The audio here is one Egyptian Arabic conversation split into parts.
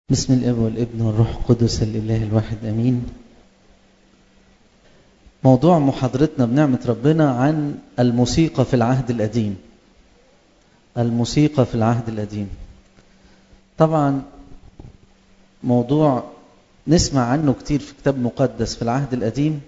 بسم الاب والابن والروح القدس الاله الواحد امين موضوع محاضرتنا بنعمه ربنا عن الموسيقى في العهد القديم الموسيقى في العهد القديم طبعا موضوع نسمع عنه كتير في كتاب مقدس في العهد القديم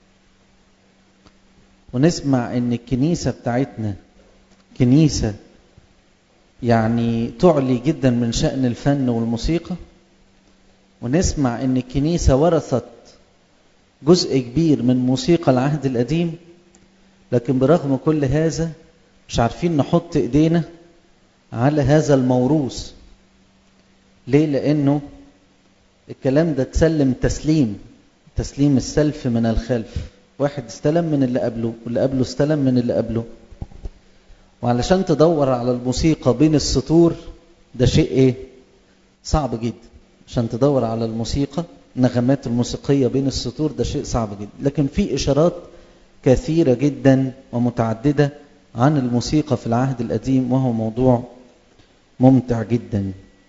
ونسمع ان الكنيسه بتاعتنا كنيسه يعني تعلي جدا من شأن الفن والموسيقى ونسمع ان الكنيسة ورثت جزء كبير من موسيقى العهد القديم لكن برغم كل هذا مش عارفين نحط ايدينا على هذا الموروث ليه لانه الكلام ده اتسلم تسليم تسليم السلف من الخلف واحد استلم من اللي قبله واللي قبله استلم من اللي قبله وعلشان تدور على الموسيقى بين السطور ده شيء ايه صعب جدا عشان تدور على الموسيقى النغمات الموسيقية بين السطور ده شيء صعب جدا لكن في إشارات كثيرة جدا ومتعددة عن الموسيقى في العهد القديم وهو موضوع ممتع جدا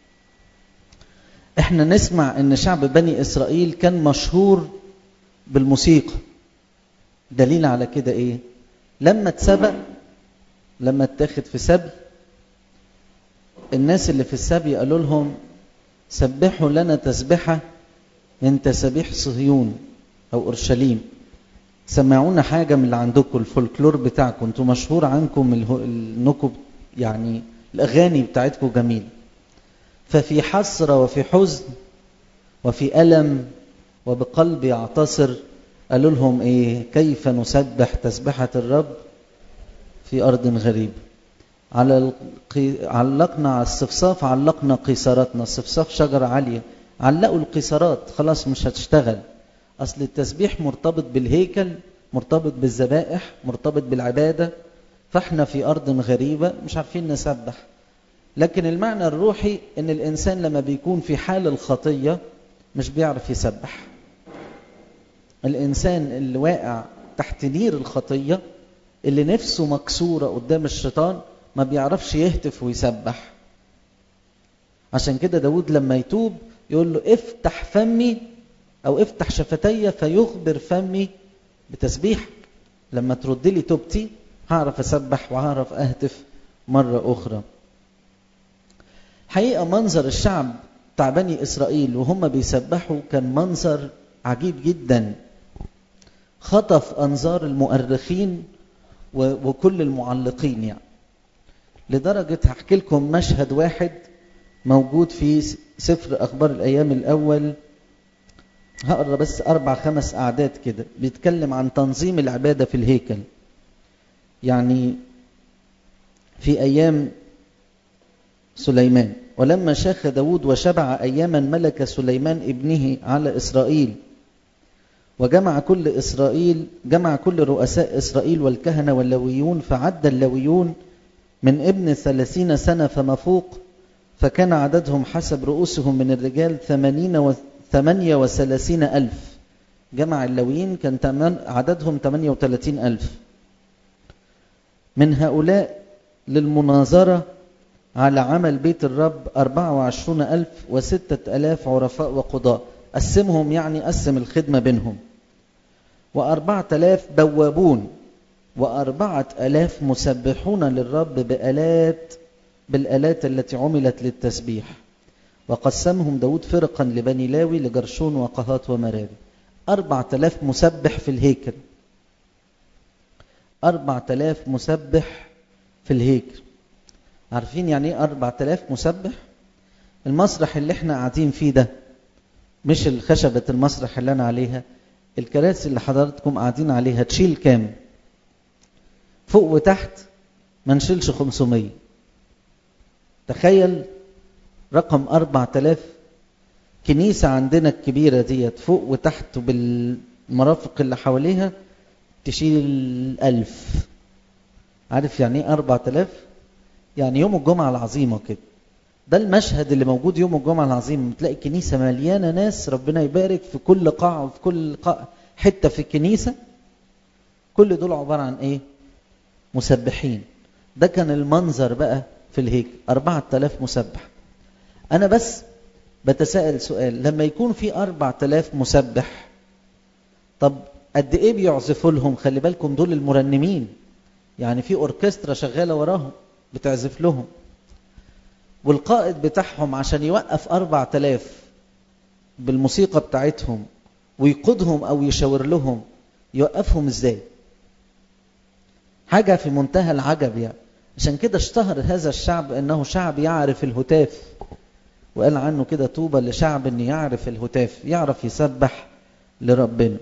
احنا نسمع ان شعب بني اسرائيل كان مشهور بالموسيقى دليل على كده ايه لما اتسبق لما اتاخد في سبي الناس اللي في السبي قالوا لهم سبحوا لنا تسبحة من تسابيح صهيون أو أورشليم سمعونا حاجة من اللي عندكم الفولكلور بتاعكم انتوا مشهور عنكم النكب يعني الأغاني بتاعتكم جميل ففي حسرة وفي حزن وفي ألم وبقلب يعتصر قالوا لهم إيه كيف نسبح تسبحة الرب في أرض غريب على القي... علقنا على الصفصاف علقنا قيصراتنا الصفصاف شجرة عالية علقوا القيصرات خلاص مش هتشتغل أصل التسبيح مرتبط بالهيكل مرتبط بالذبائح مرتبط بالعبادة فاحنا في أرض غريبة مش عارفين نسبح لكن المعنى الروحي ان الإنسان لما بيكون في حال الخطية مش بيعرف يسبح الإنسان اللي واقع تحت نير الخطية اللي نفسه مكسورة قدام الشيطان ما بيعرفش يهتف ويسبح عشان كده داود لما يتوب يقول له افتح فمي او افتح شفتي فيخبر فمي بتسبيحك لما ترد لي توبتي هعرف اسبح وهعرف اهتف مرة اخرى حقيقة منظر الشعب بتاع بني اسرائيل وهم بيسبحوا كان منظر عجيب جدا خطف انظار المؤرخين وكل المعلقين يعني لدرجة هحكي لكم مشهد واحد موجود في سفر أخبار الأيام الأول هقرا بس أربع خمس أعداد كده بيتكلم عن تنظيم العبادة في الهيكل يعني في أيام سليمان ولما شاخ داود وشبع أياما ملك سليمان ابنه على إسرائيل وجمع كل إسرائيل جمع كل رؤساء إسرائيل والكهنة واللويون فعد اللويون من ابن ثلاثين سنة فما فوق فكان عددهم حسب رؤوسهم من الرجال ثمانين وثمانية وثلاثين ألف جمع اللويين كان عددهم ثمانية وثلاثين ألف من هؤلاء للمناظرة على عمل بيت الرب أربعة وعشرون ألف وستة ألاف عرفاء وقضاء قسمهم يعني قسم الخدمة بينهم وأربعة آلاف بوابون وأربعة آلاف مسبحون للرب بآلات بالآلات التي عملت للتسبيح وقسمهم داود فرقا لبني لاوي لجرشون وقهات ومراري أربعة آلاف مسبح في الهيكل أربعة آلاف مسبح في الهيكل عارفين يعني ايه أربعة آلاف مسبح المسرح اللي احنا قاعدين فيه ده مش الخشبة المسرح اللي أنا عليها الكراسي اللي حضراتكم قاعدين عليها تشيل كام فوق وتحت ما نشيلش 500 تخيل رقم 4000 كنيسة عندنا الكبيرة ديت فوق وتحت بالمرافق اللي حواليها تشيل ألف عارف يعني ايه 4000 يعني يوم الجمعة العظيمة كده ده المشهد اللي موجود يوم الجمعة العظيم تلاقي الكنيسة مليانة ناس ربنا يبارك في كل قاعة وفي كل قاعة حتة في الكنيسة كل دول عبارة عن ايه مسبحين ده كان المنظر بقى في الهيكل أربعة آلاف مسبح أنا بس بتساءل سؤال لما يكون في أربع تلاف مسبح طب قد إيه بيعزفوا لهم خلي بالكم دول المرنمين يعني في أوركسترا شغالة وراهم بتعزف لهم والقائد بتاعهم عشان يوقف أربع تلاف بالموسيقى بتاعتهم ويقودهم أو يشاور لهم يوقفهم إزاي حاجة في منتهى العجب يعني عشان كده اشتهر هذا الشعب أنه شعب يعرف الهتاف وقال عنه كده طوبى لشعب أن يعرف الهتاف يعرف يسبح لربنا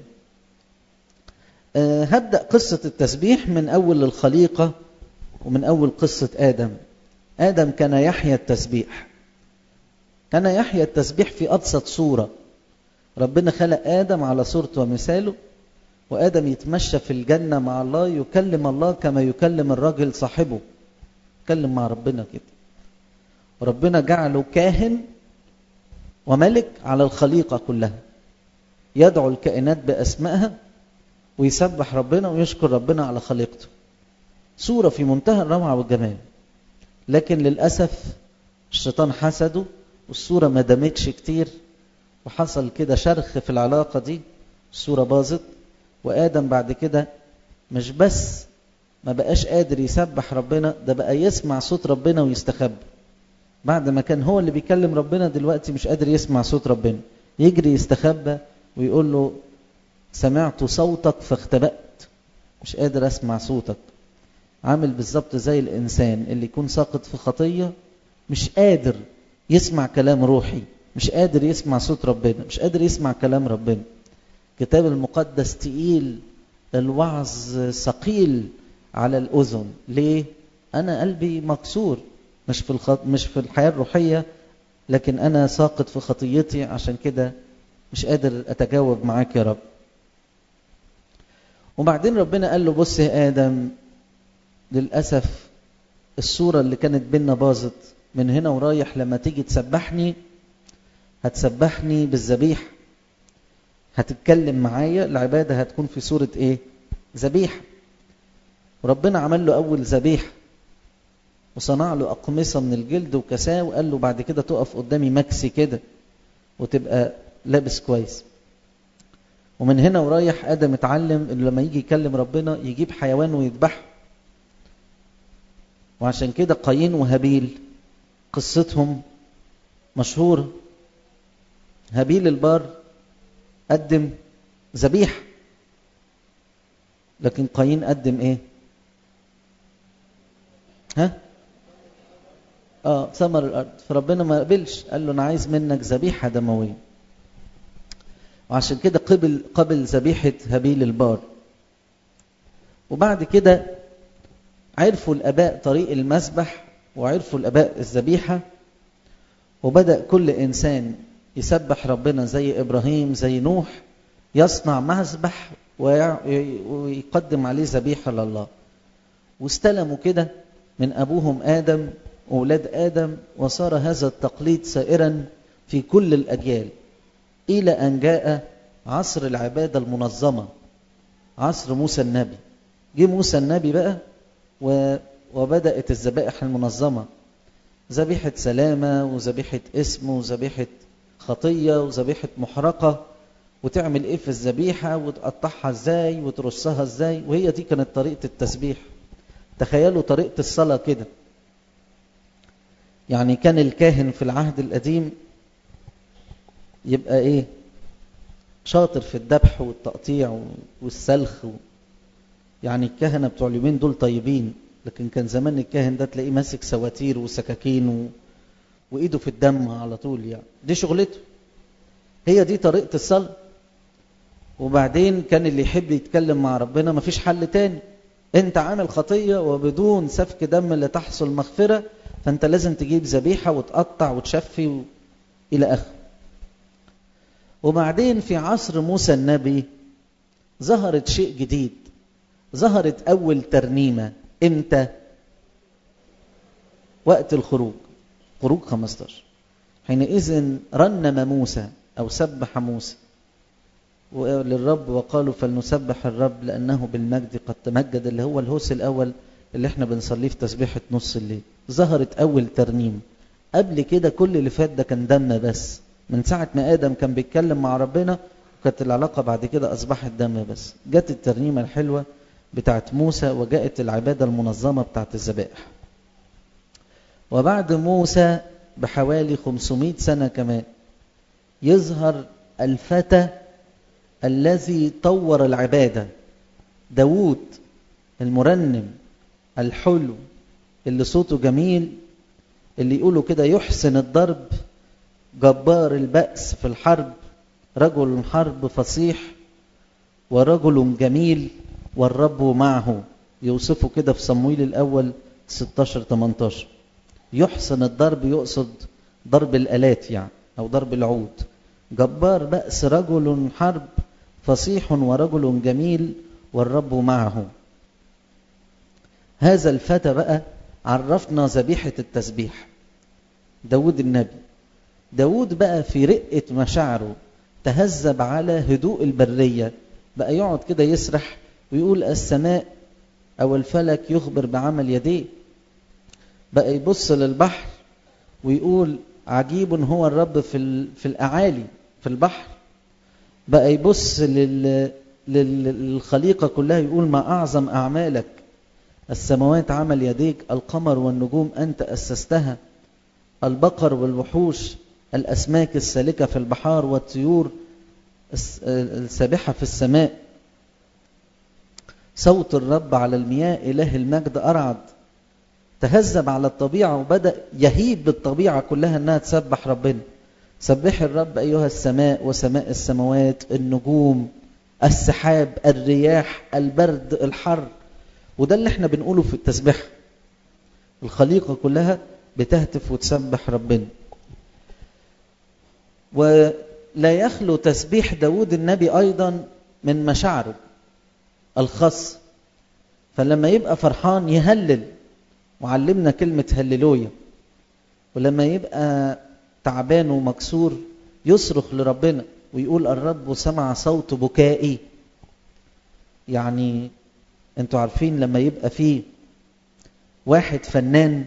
أه هبدأ قصة التسبيح من أول الخليقة ومن أول قصة آدم آدم كان يحيا التسبيح كان يحيا التسبيح في أبسط صورة ربنا خلق آدم على صورته ومثاله وآدم يتمشى في الجنة مع الله يكلم الله كما يكلم الراجل صاحبه يتكلم مع ربنا كده وربنا جعله كاهن وملك على الخليقة كلها يدعو الكائنات بأسمائها ويسبح ربنا ويشكر ربنا على خليقته صورة في منتهى الروعة والجمال لكن للأسف الشيطان حسده والصورة ما دامتش كتير وحصل كده شرخ في العلاقة دي الصورة باظت وآدم بعد كده مش بس ما بقاش قادر يسبح ربنا ده بقى يسمع صوت ربنا ويستخبى بعد ما كان هو اللي بيكلم ربنا دلوقتي مش قادر يسمع صوت ربنا يجري يستخبى ويقول له سمعت صوتك فاختبأت مش قادر اسمع صوتك عامل بالظبط زي الإنسان اللي يكون ساقط في خطية مش قادر يسمع كلام روحي مش قادر يسمع صوت ربنا مش قادر يسمع كلام ربنا الكتاب المقدس تقيل الوعظ ثقيل على الأذن ليه؟ أنا قلبي مكسور مش في الخط... مش في الحياة الروحية لكن أنا ساقط في خطيتي عشان كده مش قادر أتجاوب معاك يا رب وبعدين ربنا قال له بص يا آدم للأسف الصورة اللي كانت بينا باظت من هنا ورايح لما تيجي تسبحني هتسبحني بالذبيح هتتكلم معايا العبادة هتكون في صورة ايه ذبيحة وربنا عمل له أول ذبيحة وصنع له أقمصة من الجلد وكساه وقال له بعد كده تقف قدامي مكسي كده وتبقى لابس كويس ومن هنا ورايح آدم اتعلم إنه لما يجي يكلم ربنا يجيب حيوان ويذبحه وعشان كده قايين وهابيل قصتهم مشهورة هابيل البار قدم ذبيحة لكن قايين قدم ايه ها اه ثمر الارض فربنا ما قبلش قال له انا عايز منك ذبيحه دمويه وعشان كده قبل قبل ذبيحه هابيل البار وبعد كده عرفوا الاباء طريق المسبح وعرفوا الاباء الذبيحه وبدا كل انسان يسبح ربنا زي ابراهيم زي نوح يصنع مسبح ويقدم عليه ذبيحه لله واستلموا كده من ابوهم ادم اولاد ادم وصار هذا التقليد سائرا في كل الاجيال الى ان جاء عصر العباده المنظمه عصر موسى النبي جه موسى النبي بقى وبدات الذبائح المنظمه ذبيحه سلامه وذبيحه اسم وذبيحه خطيه وذبيحه محرقه وتعمل ايه في الذبيحه وتقطعها ازاي وترصها ازاي وهي دي كانت طريقه التسبيح تخيلوا طريقه الصلاه كده يعني كان الكاهن في العهد القديم يبقى ايه شاطر في الذبح والتقطيع والسلخ و... يعني الكهنه بتوع اليومين دول طيبين لكن كان زمان الكاهن ده تلاقيه ماسك سواتير وسكاكين و... وايده في الدم على طول يعني دي شغلته هي دي طريقه الصلاه وبعدين كان اللي يحب يتكلم مع ربنا مفيش حل تاني انت عامل خطيه وبدون سفك دم لا تحصل مغفره فانت لازم تجيب ذبيحه وتقطع وتشفي و... الى اخره وبعدين في عصر موسى النبي ظهرت شيء جديد ظهرت اول ترنيمه امتى وقت الخروج خروج 15 حينئذ رنم موسى او سبح موسى للرب وقالوا فلنسبح الرب لانه بالمجد قد تمجد اللي هو الهوس الاول اللي احنا بنصليه في تسبيحه نص الليل ظهرت اول ترنيم قبل كده كل اللي فات ده كان دم بس من ساعة ما آدم كان بيتكلم مع ربنا كانت العلاقة بعد كده أصبحت دم بس جت الترنيمة الحلوة بتاعت موسى وجاءت العبادة المنظمة بتاعت الذبائح وبعد موسى بحوالي 500 سنة كمان يظهر الفتى الذي طور العبادة داوود المرنم الحلو اللي صوته جميل اللي يقولوا كده يحسن الضرب جبار البأس في الحرب رجل حرب فصيح ورجل جميل والرب معه يوصفه كده في صمويل الأول 16 18 يحسن الضرب يقصد ضرب الآلات يعني أو ضرب العود جبار بأس رجل حرب فصيح ورجل جميل والرب معه هذا الفتى بقى عرفنا ذبيحة التسبيح داود النبي داود بقى في رقة مشاعره تهذب على هدوء البرية بقى يقعد كده يسرح ويقول السماء أو الفلك يخبر بعمل يديه بقى يبص للبحر ويقول عجيب هو الرب في في الأعالي في البحر بقى يبص لل للخليقة كلها يقول ما أعظم أعمالك السماوات عمل يديك القمر والنجوم أنت أسستها البقر والوحوش الأسماك السالكة في البحار والطيور السابحة في السماء صوت الرب على المياه إله المجد أرعد تهذب على الطبيعة وبدأ يهيب بالطبيعة كلها أنها تسبح ربنا سبح الرب أيها السماء وسماء السماوات النجوم السحاب الرياح البرد الحر وده اللي احنا بنقوله في التسبيح الخليقة كلها بتهتف وتسبح ربنا ولا يخلو تسبيح داود النبي أيضا من مشاعره الخاص فلما يبقى فرحان يهلل وعلمنا كلمة هللويا ولما يبقى تعبان ومكسور يصرخ لربنا ويقول الرب سمع صوت بكائي يعني انتوا عارفين لما يبقى فيه واحد فنان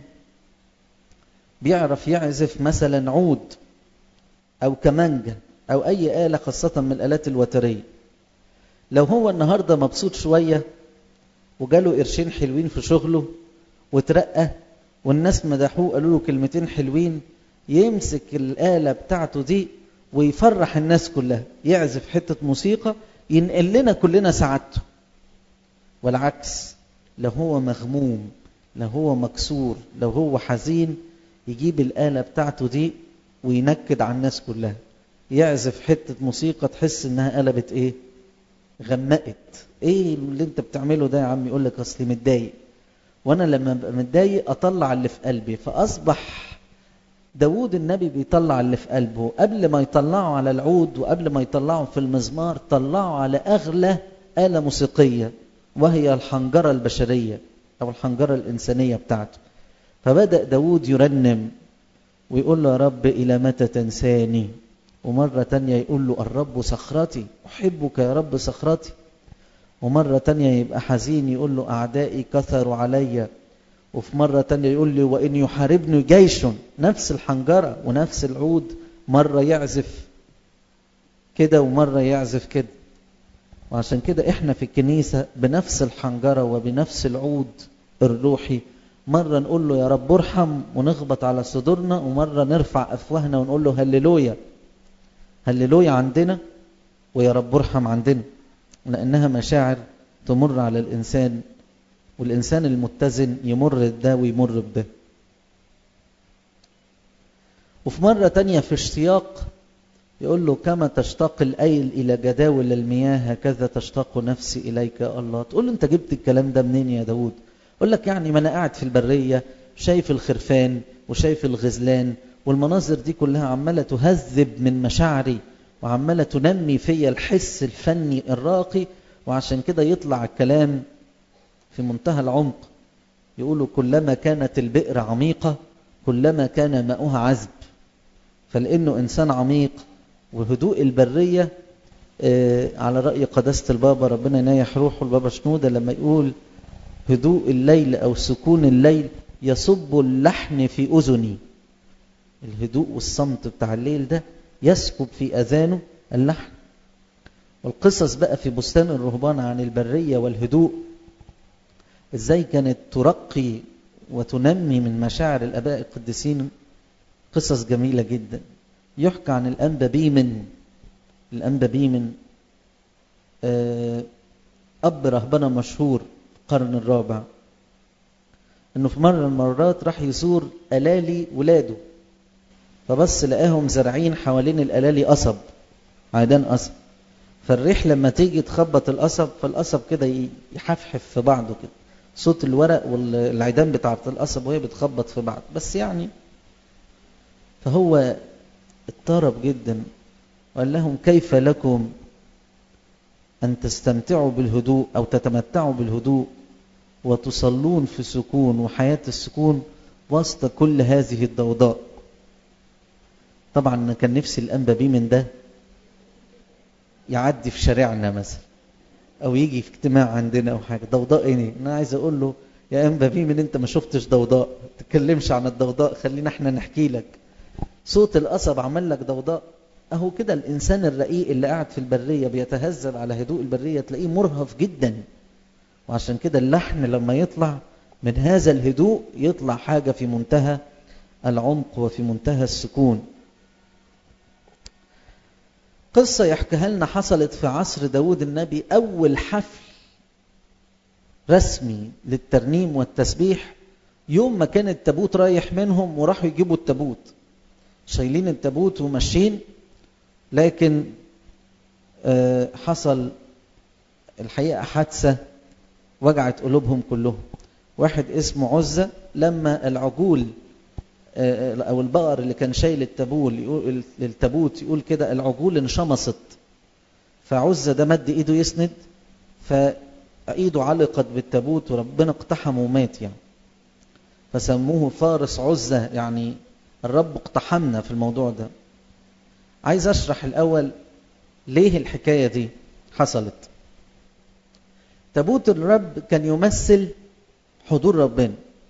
بيعرف يعزف مثلا عود او كمانجا او اي آلة خاصة من الآلات الوترية لو هو النهاردة مبسوط شوية وجاله قرشين حلوين في شغله وترقى والناس مدحوه قالوا له كلمتين حلوين يمسك الآلة بتاعته دي ويفرح الناس كلها يعزف حتة موسيقى ينقل لنا كلنا سعادته والعكس لو هو مغموم لو هو مكسور لو هو حزين يجيب الآلة بتاعته دي وينكد على الناس كلها يعزف حتة موسيقى تحس انها قلبت ايه غمقت ايه اللي انت بتعمله ده يا عم يقول لك اصلي متضايق وانا لما ابقى متضايق اطلع اللي في قلبي فاصبح داود النبي بيطلع اللي في قلبه قبل ما يطلعه على العود وقبل ما يطلعه في المزمار طلعه على اغلى آلة موسيقية وهي الحنجرة البشرية او الحنجرة الانسانية بتاعته فبدأ داود يرنم ويقول له يا رب إلى متى تنساني ومرة تانية يقول له الرب صخرتي أحبك يا رب صخرتي ومرة تانية يبقى حزين يقول له أعدائي كثروا علي وفي مرة تانية يقول لي وإن يحاربني جيش نفس الحنجرة ونفس العود مرة يعزف كده ومرة يعزف كده وعشان كده احنا في الكنيسة بنفس الحنجرة وبنفس العود الروحي مرة نقول له يا رب ارحم ونخبط على صدورنا ومرة نرفع أفواهنا ونقول له هللويا هللويا عندنا ويا رب ارحم عندنا لأنها مشاعر تمر على الإنسان والإنسان المتزن يمر بده ويمر بده وفي مرة تانية في اشتياق يقول له كما تشتاق الأيل إلى جداول المياه هكذا تشتاق نفسي إليك يا الله تقول له أنت جبت الكلام ده منين يا داود يقول لك يعني ما أنا قاعد في البرية شايف الخرفان وشايف الغزلان والمناظر دي كلها عمالة تهذب من مشاعري وعمالة تنمي فيا الحس الفني الراقي وعشان كده يطلع الكلام في منتهى العمق يقولوا كلما كانت البئر عميقة كلما كان ماؤها عذب فلأنه إنسان عميق وهدوء البرية آه على رأي قداسة البابا ربنا ينايح روحه البابا شنودة لما يقول هدوء الليل أو سكون الليل يصب اللحن في أذني الهدوء والصمت بتاع الليل ده يسكب في أذانه اللحن والقصص بقى في بستان الرهبان عن البرية والهدوء ازاي كانت ترقي وتنمي من مشاعر الاباء القديسين قصص جميله جدا يحكى عن الانبا بيمن الانبا بيمن اب رهبنه مشهور القرن الرابع انه في مره من المرات راح يزور الالي ولاده فبص لقاهم زارعين حوالين الالالي قصب عيدان قصب فالريح لما تيجي تخبط القصب فالقصب كده يحفحف في بعضه كده صوت الورق والعيدان بتاعة القصب وهي بتخبط في بعض بس يعني فهو اضطرب جدا وقال لهم كيف لكم أن تستمتعوا بالهدوء أو تتمتعوا بالهدوء وتصلون في سكون وحياة السكون وسط كل هذه الضوضاء طبعا كان نفسي الأنبا بيه من ده يعدي في شارعنا مثلا او يجي في اجتماع عندنا او حاجه ضوضاء ايه انا عايز اقول له يا انبا بيه من انت ما شفتش ضوضاء ما تتكلمش عن الضوضاء خلينا احنا نحكي لك صوت القصب عمل لك ضوضاء اهو كده الانسان الرقيق اللي قاعد في البريه بيتهذب على هدوء البريه تلاقيه مرهف جدا وعشان كده اللحن لما يطلع من هذا الهدوء يطلع حاجه في منتهى العمق وفي منتهى السكون قصة يحكيها لنا حصلت في عصر داود النبي أول حفل رسمي للترنيم والتسبيح يوم ما كان التابوت رايح منهم وراحوا يجيبوا التابوت شايلين التابوت وماشيين لكن حصل الحقيقة حادثة وجعت قلوبهم كلهم واحد اسمه عزة لما العجول او البقر اللي كان شايل التابول يقول التابوت يقول كده العجول انشمصت فعزة ده مد ايده يسند فايده علقت بالتابوت وربنا اقتحمه ومات يعني فسموه فارس عزة يعني الرب اقتحمنا في الموضوع ده عايز اشرح الاول ليه الحكاية دي حصلت تابوت الرب كان يمثل حضور ربنا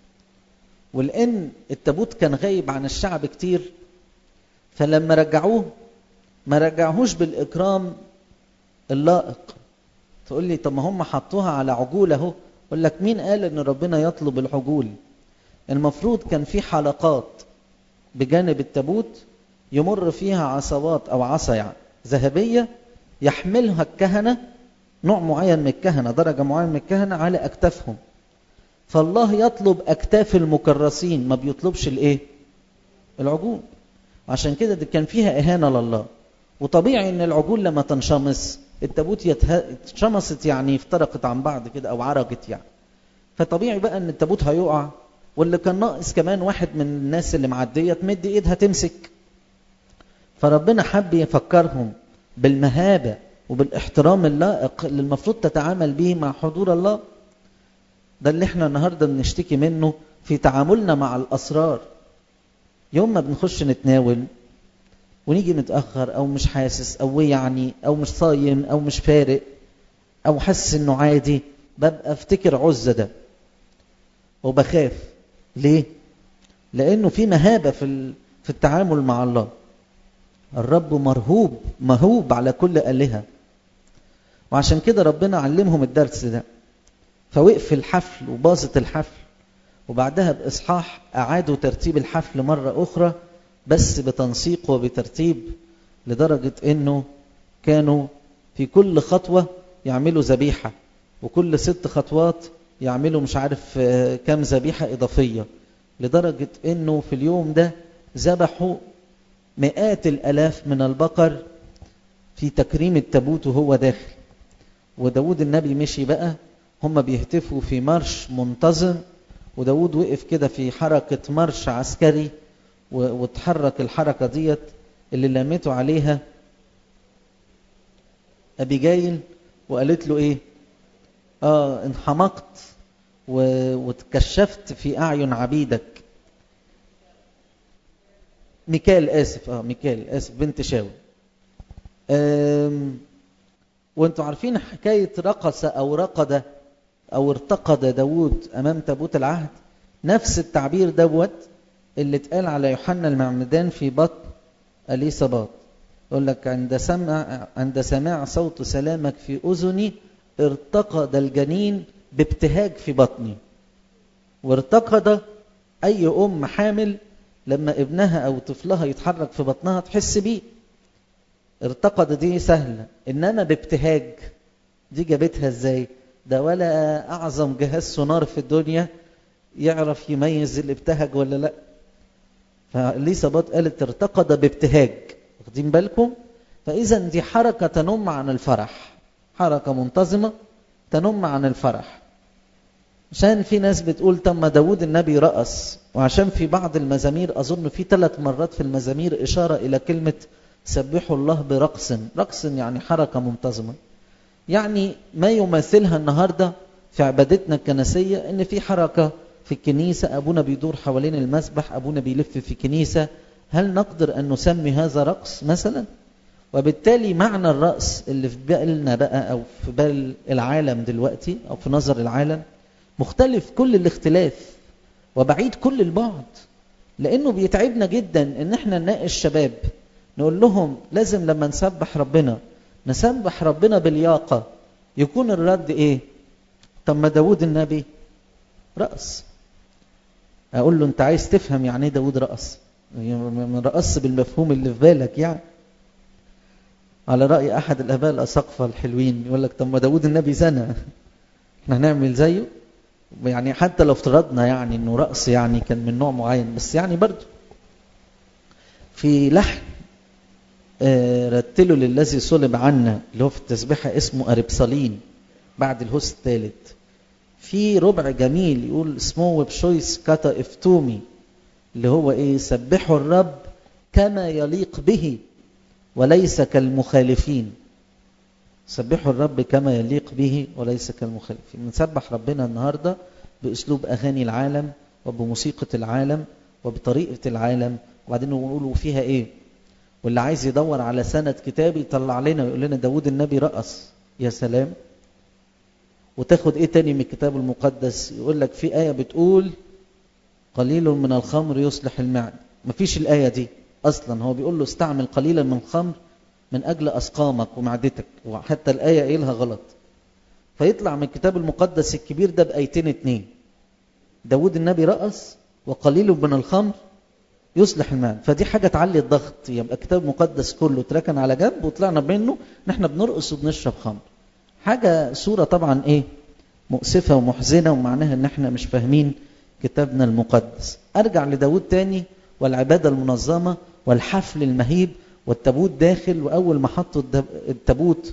ولان التابوت كان غايب عن الشعب كتير فلما رجعوه ما رجعوهوش بالاكرام اللائق تقول لي طب ما هم حطوها على عجول اهو اقول لك مين قال ان ربنا يطلب العجول المفروض كان في حلقات بجانب التابوت يمر فيها عصوات او عصا يعني ذهبيه يحملها الكهنه نوع معين من الكهنه درجه معينه من الكهنه على اكتافهم فالله يطلب اكتاف المكرسين ما بيطلبش الايه العجول عشان كده دي كان فيها اهانه لله وطبيعي ان العجول لما تنشمس التابوت يته... اتشمست يعني افترقت عن بعض كده او عرجت يعني فطبيعي بقى ان التابوت هيقع واللي كان ناقص كمان واحد من الناس اللي معديه تمد ايدها تمسك فربنا حب يفكرهم بالمهابه وبالاحترام اللائق اللي المفروض تتعامل به مع حضور الله ده اللي احنا النهارده بنشتكي منه في تعاملنا مع الاسرار يوم ما بنخش نتناول ونيجي متاخر او مش حاسس او يعني او مش صايم او مش فارق او حاسس انه عادي ببقى افتكر عزه ده وبخاف ليه لانه في مهابه في في التعامل مع الله الرب مرهوب مهوب على كل الهه وعشان كده ربنا علمهم الدرس ده فوقف الحفل وباظت الحفل وبعدها بإصحاح أعادوا ترتيب الحفل مرة أخرى بس بتنسيق وبترتيب لدرجة أنه كانوا في كل خطوة يعملوا ذبيحة وكل ست خطوات يعملوا مش عارف كم ذبيحة إضافية لدرجة أنه في اليوم ده ذبحوا مئات الألاف من البقر في تكريم التابوت وهو داخل وداود النبي مشي بقى هم بيهتفوا في مرش منتظم وداود وقف كده في حركة مرش عسكري وتحرك الحركة ديت اللي لمته عليها أبيجايل وقالت له إيه آه انحمقت وتكشفت في أعين عبيدك ميكال آسف آه ميكال آسف بنت شاول وانتوا عارفين حكاية رقص أو رقد أو ارتقد داود أمام تابوت العهد نفس التعبير دوت اللي اتقال على يوحنا المعمدان في بطن أليصابات يقول لك عند سمع عند سماع صوت سلامك في أذني ارتقد الجنين بابتهاج في بطني وارتقد أي أم حامل لما ابنها أو طفلها يتحرك في بطنها تحس بيه ارتقد دي سهلة إنما بابتهاج دي جابتها ازاي ده ولا أعظم جهاز سونار في الدنيا يعرف يميز اللي ابتهج ولا لا فاليسابات قالت ارتقد بابتهاج واخدين بالكم فإذا دي حركة تنم عن الفرح حركة منتظمة تنم عن الفرح عشان في ناس بتقول تم داود النبي رأس وعشان في بعض المزامير أظن في ثلاث مرات في المزامير إشارة إلى كلمة سبحوا الله برقص رقص يعني حركة منتظمة يعني ما يمثلها النهاردة في عبادتنا الكنسية ان في حركة في الكنيسة أبونا بيدور حوالين المسبح أبونا بيلف في كنيسة هل نقدر أن نسمي هذا رقص مثلا وبالتالي معنى الرأس اللي في بالنا بقى أو في بال العالم دلوقتي أو في نظر العالم مختلف كل الاختلاف وبعيد كل البعد لأنه بيتعبنا جدا إن احنا نناقش شباب نقول لهم لازم لما نسبح ربنا نسبح ربنا بلياقة يكون الرد ايه طب ما داود النبي رأس اقول له انت عايز تفهم يعني ايه داود رأس من رأس بالمفهوم اللي في بالك يعني على رأي احد الاباء الاساقفة الحلوين يقول لك طب ما داود النبي زنى احنا هنعمل زيه يعني حتى لو افترضنا يعني انه رأس يعني كان من نوع معين بس يعني برضه في لحن رتلوا للذي صلب عنا اللي هو في التسبيحة اسمه أربصالين بعد الهوس الثالث في ربع جميل يقول اسمه بشويس كاتا افتومي اللي هو ايه سبحوا الرب كما يليق به وليس كالمخالفين سبحوا الرب كما يليق به وليس كالمخالفين بنسبح ربنا النهارده باسلوب اغاني العالم وبموسيقى العالم وبطريقه العالم وبعدين نقول فيها ايه واللي عايز يدور على سند كتابي يطلع لنا ويقول لنا داود النبي رقص يا سلام وتاخد ايه تاني من الكتاب المقدس يقول لك في آية بتقول قليل من الخمر يصلح المعدة مفيش الآية دي أصلا هو بيقول له استعمل قليلا من الخمر من أجل أسقامك ومعدتك وحتى الآية قايلها غلط فيطلع من الكتاب المقدس الكبير ده بآيتين اتنين داود النبي رقص وقليل من الخمر يصلح المال فدي حاجة تعلي الضغط يبقى كتاب مقدس كله اتركن على جنب وطلعنا منه ان احنا بنرقص وبنشرب خمر حاجة صورة طبعا ايه مؤسفة ومحزنة ومعناها ان احنا مش فاهمين كتابنا المقدس ارجع لداود تاني والعبادة المنظمة والحفل المهيب والتابوت داخل واول ما حطوا التابوت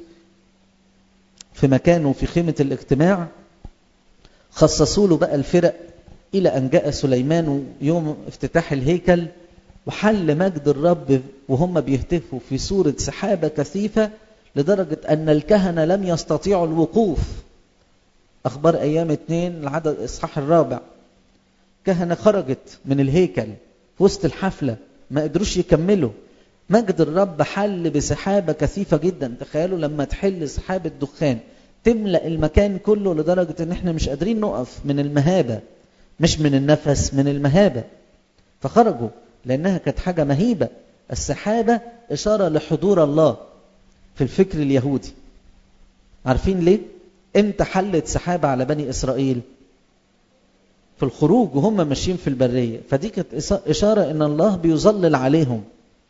في مكانه في خيمة الاجتماع خصصوا له بقى الفرق إلى أن جاء سليمان يوم افتتاح الهيكل وحل مجد الرب وهم بيهتفوا في صورة سحابة كثيفة لدرجة أن الكهنة لم يستطيعوا الوقوف أخبار أيام اثنين العدد الإصحاح الرابع كهنة خرجت من الهيكل في وسط الحفلة ما قدروش يكملوا مجد الرب حل بسحابة كثيفة جدا تخيلوا لما تحل سحابة دخان تملأ المكان كله لدرجة ان احنا مش قادرين نقف من المهابة مش من النفس من المهابة فخرجوا لأنها كانت حاجة مهيبة السحابة إشارة لحضور الله في الفكر اليهودي عارفين ليه؟ امتى حلت سحابة على بني إسرائيل؟ في الخروج وهم ماشيين في البرية فدي كانت إشارة إن الله بيظلل عليهم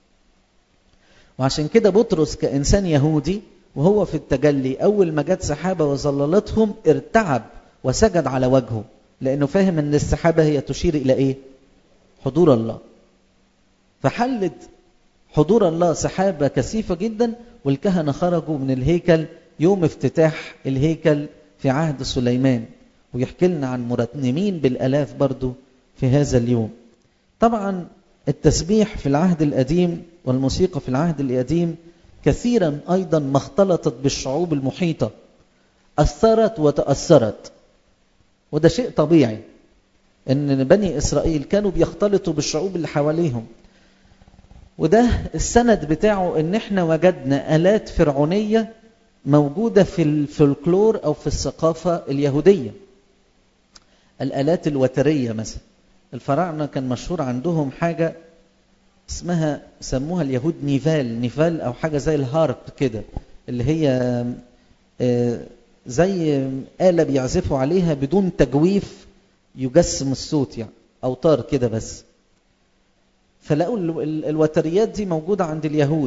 وعشان كده بطرس كإنسان يهودي وهو في التجلي أول ما جت سحابة وظللتهم ارتعب وسجد على وجهه لأنه فاهم أن السحابة هي تشير إلى إيه؟ حضور الله فحلت حضور الله سحابة كثيفة جدا والكهنة خرجوا من الهيكل يوم افتتاح الهيكل في عهد سليمان ويحكي لنا عن مرنمين بالآلاف برضو في هذا اليوم طبعا التسبيح في العهد القديم والموسيقى في العهد القديم كثيرا أيضا ما اختلطت بالشعوب المحيطة أثرت وتأثرت وده شيء طبيعي ان بني اسرائيل كانوا بيختلطوا بالشعوب اللي حواليهم وده السند بتاعه ان احنا وجدنا الات فرعونيه موجوده في الفولكلور او في الثقافه اليهوديه الالات الوتريه مثلا الفراعنه كان مشهور عندهم حاجه اسمها سموها اليهود نيفال نيفال او حاجه زي الهارب كده اللي هي زي آلة بيعزفوا عليها بدون تجويف يجسم الصوت يعني أوتار كده بس فلقوا الوتريات دي موجودة عند اليهود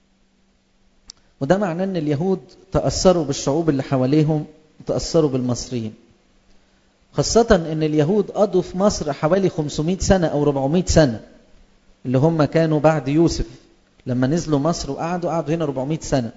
وده معناه ان اليهود تأثروا بالشعوب اللي حواليهم وتأثروا بالمصريين خاصة ان اليهود قضوا في مصر حوالي 500 سنة او 400 سنة اللي هم كانوا بعد يوسف لما نزلوا مصر وقعدوا قعدوا هنا 400 سنة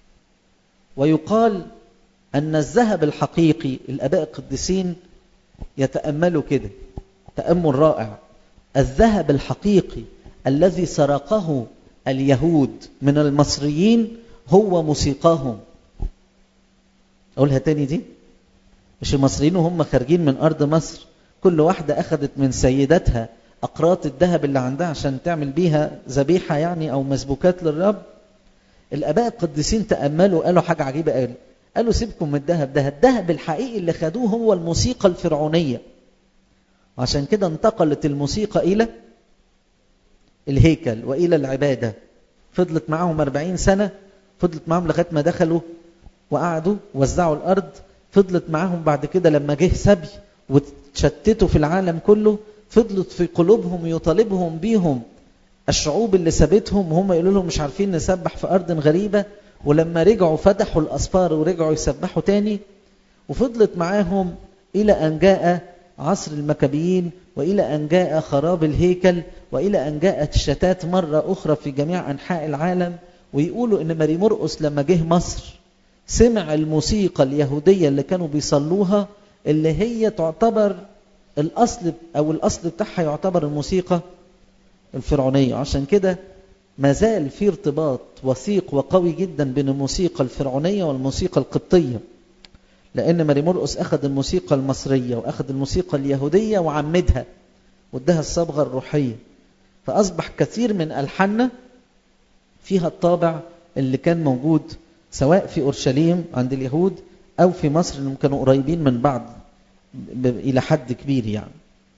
ويقال أن الذهب الحقيقي الآباء القديسين يتأملوا كده تأمل رائع الذهب الحقيقي الذي سرقه اليهود من المصريين هو موسيقاهم أقولها تاني دي مش المصريين وهم خارجين من أرض مصر كل واحدة أخذت من سيداتها أقراط الذهب اللي عندها عشان تعمل بيها ذبيحة يعني أو مسبوكات للرب الآباء القديسين تأملوا قالوا حاجة عجيبة قالوا قالوا سيبكم من الذهب ده الذهب الحقيقي اللي خدوه هو الموسيقى الفرعونية عشان كده انتقلت الموسيقى إلى الهيكل وإلى العبادة فضلت معاهم 40 سنة فضلت معاهم لغاية ما دخلوا وقعدوا وزعوا الأرض فضلت معاهم بعد كده لما جه سبي وتشتتوا في العالم كله فضلت في قلوبهم يطالبهم بيهم الشعوب اللي سابتهم وهم يقولوا لهم مش عارفين نسبح في أرض غريبة ولما رجعوا فتحوا الأسفار ورجعوا يسبحوا تاني وفضلت معاهم إلى أن جاء عصر المكابيين وإلى أن جاء خراب الهيكل وإلى أن جاءت الشتات مرة أخرى في جميع أنحاء العالم ويقولوا إن ماري مرقس لما جه مصر سمع الموسيقى اليهودية اللي كانوا بيصلوها اللي هي تعتبر الأصل أو الأصل بتاعها يعتبر الموسيقى الفرعونية عشان كده ما زال في ارتباط وثيق وقوي جدا بين الموسيقى الفرعونية والموسيقى القبطية لأن ماري مرقس أخذ الموسيقى المصرية وأخذ الموسيقى اليهودية وعمدها وادها الصبغة الروحية فأصبح كثير من ألحاننا فيها الطابع اللي كان موجود سواء في أورشليم عند اليهود أو في مصر اللي كانوا قريبين من بعض إلى حد كبير يعني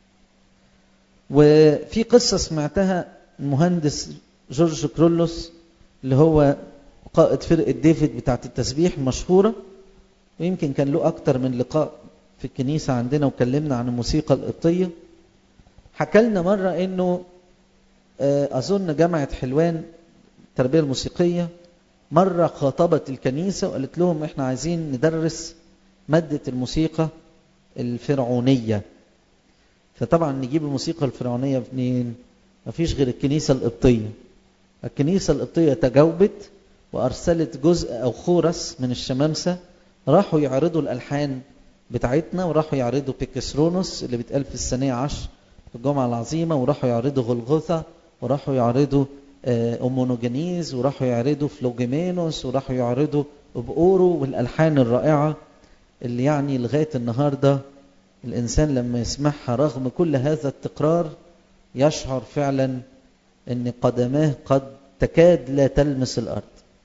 وفي قصة سمعتها المهندس جورج كرولوس اللي هو قائد فرقة ديفيد بتاعت التسبيح المشهورة ويمكن كان له أكتر من لقاء في الكنيسة عندنا وكلمنا عن الموسيقى القبطية حكى لنا مرة إنه أظن جامعة حلوان التربية الموسيقية مرة خاطبت الكنيسة وقالت لهم إحنا عايزين ندرس مادة الموسيقى الفرعونية فطبعا نجيب الموسيقى الفرعونية منين؟ مفيش غير الكنيسة القبطية الكنيسة القبطية تجاوبت وأرسلت جزء أو خورس من الشمامسة راحوا يعرضوا الألحان بتاعتنا وراحوا يعرضوا بيكسرونوس اللي بيتقال في الثانية عشر في الجمعة العظيمة وراحوا يعرضوا غلغوثة وراحوا يعرضوا أومونوجينيز وراحوا يعرضوا فلوجيمينوس وراحوا يعرضوا بأورو والألحان الرائعة اللي يعني لغاية النهاردة الإنسان لما يسمعها رغم كل هذا التكرار يشعر فعلا أن قدماه قد تكاد لا تلمس الأرض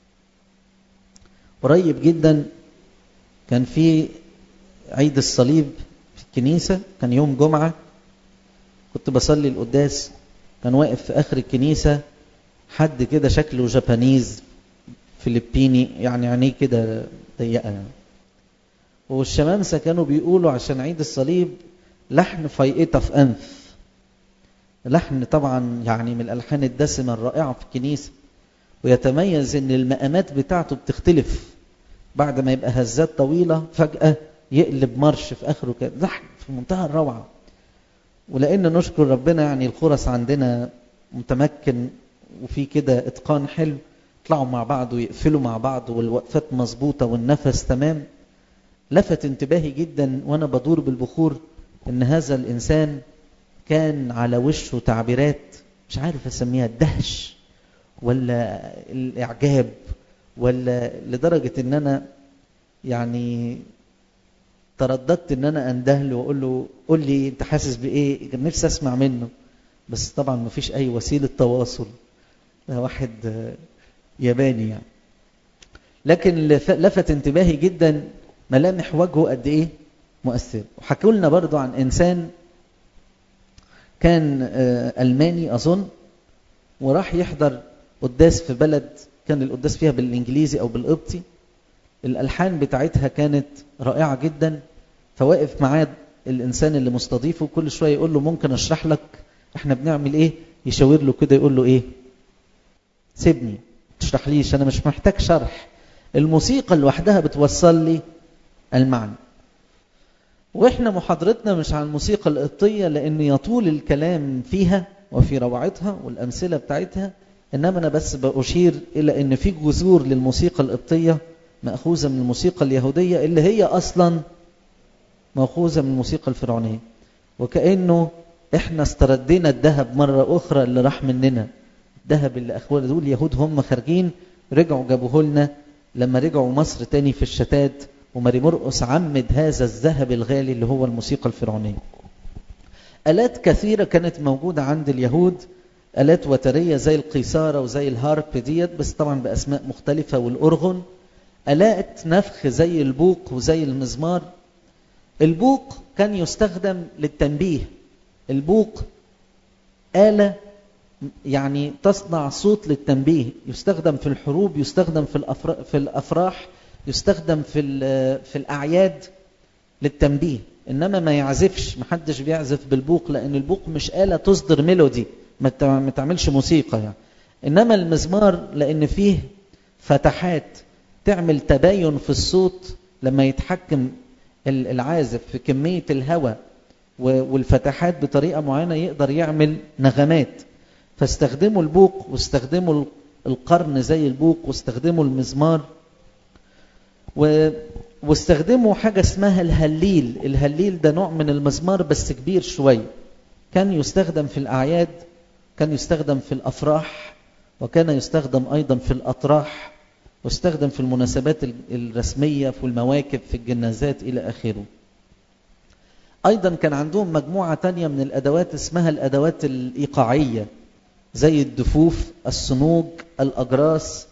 قريب جدا كان في عيد الصليب في الكنيسة كان يوم جمعة كنت بصلي القداس كان واقف في آخر الكنيسة حد كده شكله جابانيز فلبيني يعني عينيه كده ضيقة يعني. والشمامسة كانوا بيقولوا عشان عيد الصليب لحن فيقطة في أنف لحن طبعا يعني من الألحان الدسمة الرائعة في الكنيسة ويتميز ان المقامات بتاعته بتختلف بعد ما يبقى هزات طويلة فجأة يقلب مرش في آخره كده لحن في منتهى الروعة ولأن نشكر ربنا يعني الخرس عندنا متمكن وفي كده إتقان حلو يطلعوا مع بعض ويقفلوا مع بعض والوقفات مظبوطة والنفس تمام لفت انتباهي جدا وأنا بدور بالبخور إن هذا الإنسان كان على وشه تعبيرات مش عارف أسميها الدهش ولا الإعجاب ولا لدرجة إن أنا يعني ترددت إن أنا أندهله وأقول له قول لي أنت حاسس بإيه؟ كان نفسي أسمع منه بس طبعا ما فيش أي وسيلة تواصل ده واحد ياباني يعني لكن لفت انتباهي جدا ملامح وجهه قد إيه مؤثر وحكوا لنا برضو عن إنسان كان ألماني أظن وراح يحضر قداس في بلد كان القداس فيها بالإنجليزي أو بالقبطي الألحان بتاعتها كانت رائعة جدا فواقف معاه الإنسان اللي مستضيفه كل شوية يقول له ممكن أشرح لك إحنا بنعمل إيه يشاور له كده يقول له إيه سيبني تشرح ليش أنا مش محتاج شرح الموسيقى لوحدها بتوصل لي المعنى واحنا محاضرتنا مش عن الموسيقى القبطية لان يطول الكلام فيها وفي روعتها والامثلة بتاعتها انما انا بس بأشير الى ان في جذور للموسيقى القبطية مأخوذة من الموسيقى اليهودية اللي هي اصلا مأخوذة من الموسيقى الفرعونية وكأنه احنا استردينا الذهب مرة اخرى اللي راح مننا الذهب اللي اخوان دول اليهود هم خارجين رجعوا جابوه لنا لما رجعوا مصر تاني في الشتات وماري مرقس عمد هذا الذهب الغالي اللي هو الموسيقى الفرعونية آلات كثيرة كانت موجودة عند اليهود آلات وترية زي القيثارة وزي الهارب ديت بس طبعا بأسماء مختلفة والأرغن آلات نفخ زي البوق وزي المزمار البوق كان يستخدم للتنبيه البوق آلة يعني تصنع صوت للتنبيه يستخدم في الحروب يستخدم في الأفراح, في الأفراح يستخدم في في الأعياد للتنبيه إنما ما يعزفش محدش بيعزف بالبوق لأن البوق مش آلة تصدر ميلودي ما تعملش موسيقى يعني إنما المزمار لأن فيه فتحات تعمل تباين في الصوت لما يتحكم العازف في كمية الهواء والفتحات بطريقة معينة يقدر يعمل نغمات فاستخدموا البوق واستخدموا القرن زي البوق واستخدموا المزمار و... واستخدموا حاجة اسمها الهليل الهليل ده نوع من المزمار بس كبير شوية كان يستخدم في الأعياد كان يستخدم في الأفراح وكان يستخدم أيضا في الأطراح واستخدم في المناسبات الرسمية في المواكب في الجنازات إلى آخره أيضا كان عندهم مجموعة تانية من الأدوات اسمها الأدوات الإيقاعية زي الدفوف الصنوج الأجراس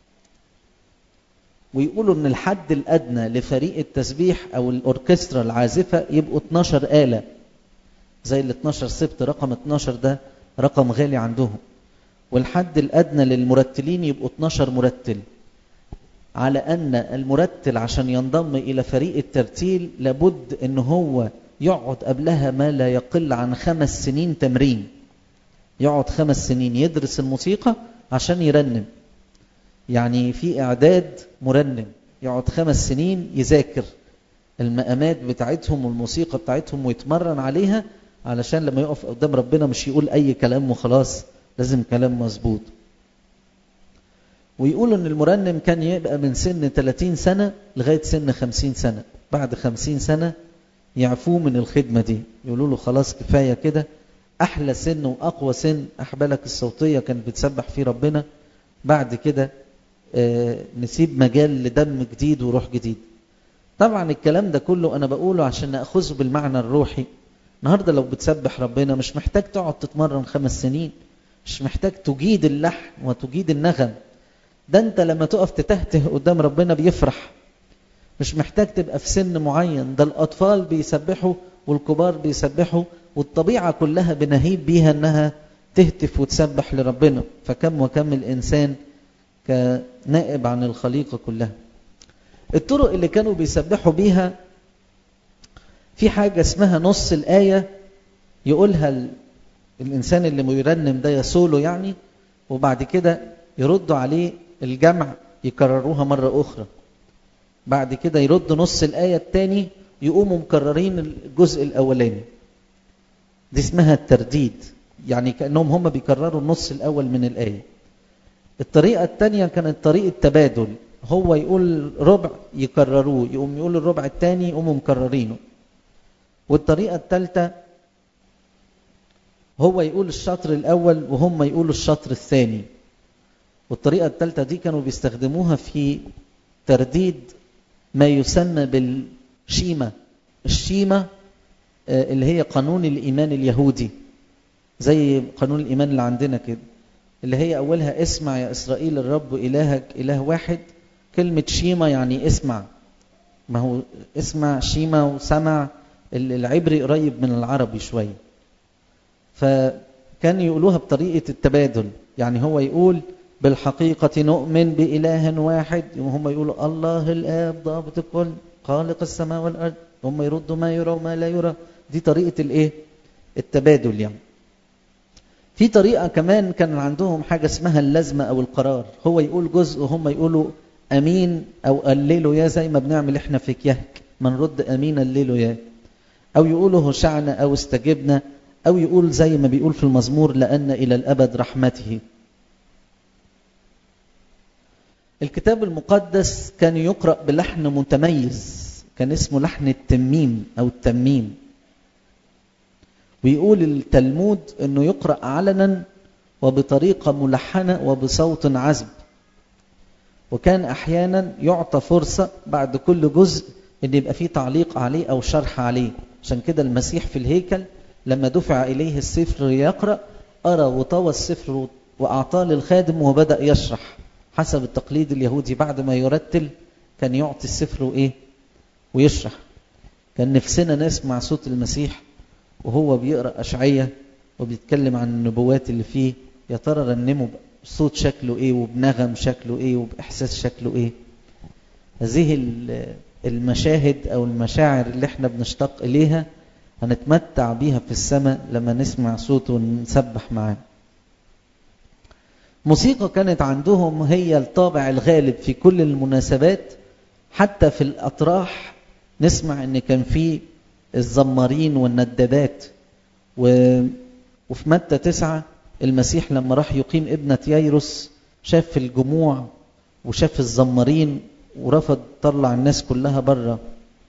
ويقولوا ان الحد الادنى لفريق التسبيح او الاوركسترا العازفه يبقوا 12 آلة زي ال 12 سبت رقم 12 ده رقم غالي عندهم والحد الادنى للمرتلين يبقوا 12 مرتل على ان المرتل عشان ينضم الى فريق الترتيل لابد ان هو يقعد قبلها ما لا يقل عن خمس سنين تمرين يقعد خمس سنين يدرس الموسيقى عشان يرنم يعني في إعداد مرنم يقعد خمس سنين يذاكر المقامات بتاعتهم والموسيقى بتاعتهم ويتمرن عليها علشان لما يقف قدام ربنا مش يقول أي كلام وخلاص لازم كلام مظبوط ويقولوا ان المرنم كان يبقى من سن 30 سنة لغاية سن 50 سنة بعد 50 سنة يعفوه من الخدمة دي يقولوا له خلاص كفاية كده أحلى سن وأقوى سن أحبالك الصوتية كانت بتسبح فيه ربنا بعد كده آه نسيب مجال لدم جديد وروح جديد طبعا الكلام ده كله أنا بقوله عشان نأخذه بالمعنى الروحي النهاردة لو بتسبح ربنا مش محتاج تقعد تتمرن خمس سنين مش محتاج تجيد اللحن وتجيد النغم ده انت لما تقف تتهته قدام ربنا بيفرح مش محتاج تبقى في سن معين ده الأطفال بيسبحوا والكبار بيسبحوا والطبيعة كلها بنهيب بيها انها تهتف وتسبح لربنا فكم وكم الإنسان كنائب عن الخليقة كلها الطرق اللي كانوا بيسبحوا بيها في حاجة اسمها نص الآية يقولها الإنسان اللي بيرنم ده يسوله يعني وبعد كده يردوا عليه الجمع يكرروها مرة أخرى بعد كده يرد نص الآية الثاني يقوموا مكررين الجزء الأولاني دي اسمها الترديد يعني كأنهم هم بيكرروا النص الأول من الآية الطريقة الثانية كانت طريقة تبادل هو يقول ربع يكرروه يقوم يقول الربع الثاني يقوموا مكررينه والطريقة الثالثة هو يقول الشطر الأول وهم يقولوا الشطر الثاني والطريقة الثالثة دي كانوا بيستخدموها في ترديد ما يسمى بالشيمة الشيمة اللي هي قانون الإيمان اليهودي زي قانون الإيمان اللي عندنا كده اللي هي أولها اسمع يا إسرائيل الرب إلهك إله واحد كلمة شيمة يعني اسمع ما هو اسمع شيمة وسمع العبري قريب من العربي شوية فكان يقولوها بطريقة التبادل يعني هو يقول بالحقيقة نؤمن بإله واحد وهم يقولوا الله الآب ضابط الكل خالق السماء والأرض هم يردوا ما يرى وما لا يرى دي طريقة الإيه التبادل يعني في طريقة كمان كان عندهم حاجة اسمها اللازمة أو القرار هو يقول جزء وهم يقولوا أمين أو قللوا يا زي ما بنعمل إحنا في كيهك ما نرد أمين قللوا يا أو يقولوا هشعنا أو استجبنا أو يقول زي ما بيقول في المزمور لأن إلى الأبد رحمته الكتاب المقدس كان يقرأ بلحن متميز كان اسمه لحن التميم أو التميم ويقول التلمود أنه يقرأ علنا وبطريقة ملحنة وبصوت عذب وكان أحيانا يعطى فرصة بعد كل جزء أن يبقى فيه تعليق عليه أو شرح عليه عشان كده المسيح في الهيكل لما دفع إليه السفر يقرأ أرى وطوى السفر وأعطاه للخادم وبدأ يشرح حسب التقليد اليهودي بعد ما يرتل كان يعطي السفر وإيه ويشرح كان نفسنا نسمع صوت المسيح وهو بيقرأ أشعية وبيتكلم عن النبوات اللي فيه يا ترى رنمه بصوت شكله إيه وبنغم شكله إيه وبإحساس شكله إيه هذه المشاهد أو المشاعر اللي احنا بنشتاق إليها هنتمتع بيها في السماء لما نسمع صوته ونسبح معاه موسيقى كانت عندهم هي الطابع الغالب في كل المناسبات حتى في الأطراح نسمع ان كان في الزمارين والندبات و... وفي متى تسعة المسيح لما راح يقيم ابنة ييروس شاف الجموع وشاف الزمارين ورفض طلع الناس كلها بره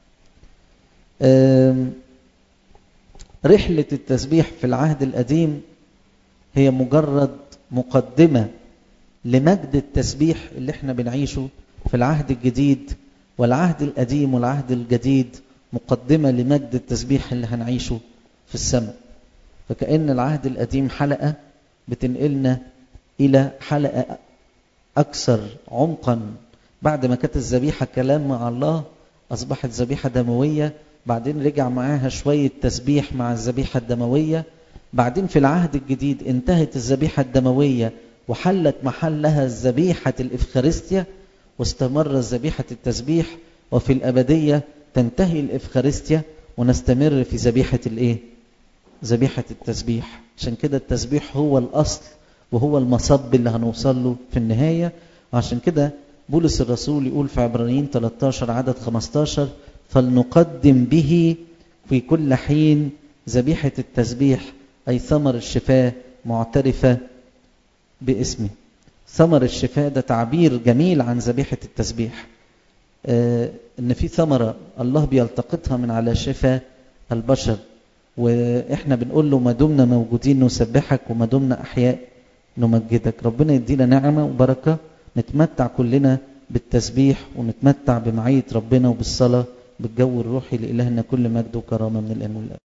رحلة التسبيح في العهد القديم هي مجرد مقدمة لمجد التسبيح اللي احنا بنعيشه في العهد الجديد والعهد القديم والعهد الجديد مقدمة لمجد التسبيح اللي هنعيشه في السماء فكأن العهد القديم حلقة بتنقلنا إلى حلقة أكثر عمقا بعد ما كانت الذبيحة كلام مع الله أصبحت ذبيحة دموية بعدين رجع معاها شوية تسبيح مع الذبيحة الدموية بعدين في العهد الجديد انتهت الذبيحة الدموية وحلت محلها ذبيحة الإفخارستيا واستمر ذبيحة التسبيح وفي الأبدية تنتهي الإفخارستيا ونستمر في ذبيحة الإيه؟ ذبيحة التسبيح عشان كده التسبيح هو الأصل وهو المصب اللي هنوصل له في النهاية وعشان كده بولس الرسول يقول في عبرانيين 13 عدد 15 فلنقدم به في كل حين ذبيحة التسبيح أي ثمر الشفاء معترفة باسمه ثمر الشفاء ده تعبير جميل عن ذبيحة التسبيح آه ان في ثمرة الله بيلتقطها من على شفاء البشر واحنا بنقول له ما دمنا موجودين نسبحك وما دمنا احياء نمجدك ربنا يدينا نعمة وبركة نتمتع كلنا بالتسبيح ونتمتع بمعية ربنا وبالصلاة بالجو الروحي لإلهنا كل مجد وكرامة من الآن والآن